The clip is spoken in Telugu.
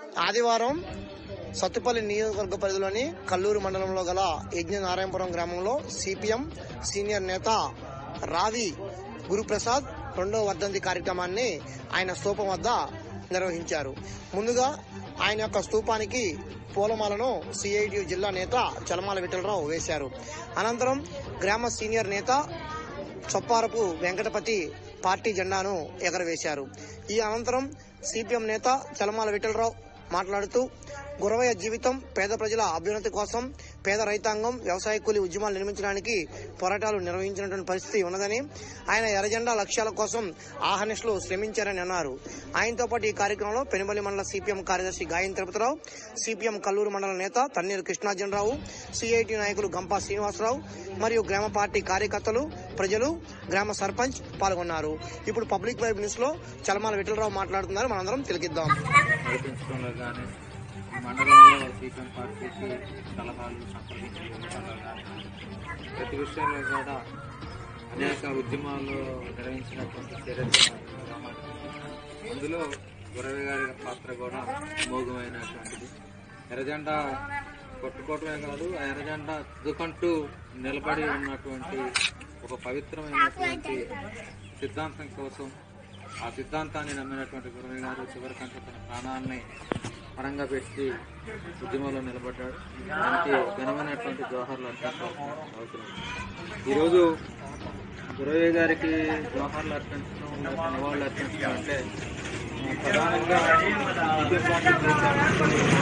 ఆదివారం సత్తుపల్లి నియోజకవర్గ పరిధిలోని కల్లూరు మండలంలో గల యజ్ఞ నారాయణపురం గ్రామంలో సిపిఎం సీనియర్ నేత రావి గురుప్రసాద్ రెండవ వర్ధంతి కార్యక్రమాన్ని ఆయన స్తూపం వద్ద నిర్వహించారు ముందుగా ఆయన యొక్క స్తూపానికి పూలమాలను సిఐటియు జిల్లా నేత చలమాల విఠలరావు వేశారు అనంతరం గ్రామ సీనియర్ నేత చొప్పారపు వెంకటపతి పార్టీ జెండాను ఎగరవేశారు ఈ అనంతరం సిపిఎం నేత చలమాల విఠలరావు మాట్లాడుతూ గురవయ్య జీవితం పేద ప్రజల అభ్యున్నతి కోసం పేద రైతాంగం వ్యవసాయ కూలీ ఉద్యమాలు నిర్మించడానికి పోరాటాలు నిర్వహించినటువంటి పరిస్థితి ఉన్నదని ఆయన ఎర్రజెండా లక్ష్యాల కోసం ఆహర్నిశలు శ్రమించారని అన్నారు ఆయనతో పాటు ఈ కార్యక్రమంలో పెనుబలి మండల సిపిఎం కార్యదర్శి గాయం తిరుపతిరావు సిపిఎం కల్లూరు మండల నేత తన్నీరు కృష్ణార్జునరావు సిఐటి నాయకులు గంపా శ్రీనివాసరావు మరియు గ్రామ పార్టీ కార్యకర్తలు ప్రజలు గ్రామ సర్పంచ్ పాల్గొన్నారు ఇప్పుడు పబ్లిక్ వైబ్ న్యూస్ లో చలమాల విఠలరావు మాట్లాడుతున్నారు మనందరం తిలకిద్దాం నడిపించడంలో కానీ మండలంలో సీపీఎం పార్టీకి సలహాలు సంప్రదించడంలో కానీ ప్రతి విషయంలో కూడా అనేక ఉద్యమాల్లో నిర్వహించినటువంటి చరిత్ర అందులో గురవి గారి పాత్ర కూడా అమోఘమైనటువంటిది ఎర్రజెండా కొట్టుకోవటమే కాదు ఆ ఎర్రజెండా దుకంటూ నిలబడి ఉన్నటువంటి ఒక పవిత్రమైనటువంటి సిద్ధాంతం కోసం ఆ సిద్ధాంతాన్ని నమ్మినటువంటి గురవి గారు చివరికంటే తన ప్రాణాలని పరంగా పెట్టి ఉద్యమంలో నిలబడ్డాడు దానికి ఘనమైనటువంటి జోహర్లు అర్పించాల్సిన అవసరం ఈరోజు గురవయ్య గారికి జోహర్లు అర్పించడం లేకపోతే నివాళులు అర్పించడం అంటే ఆ, ప్రధానంగా విద్యుత్ పార్టీ చేసే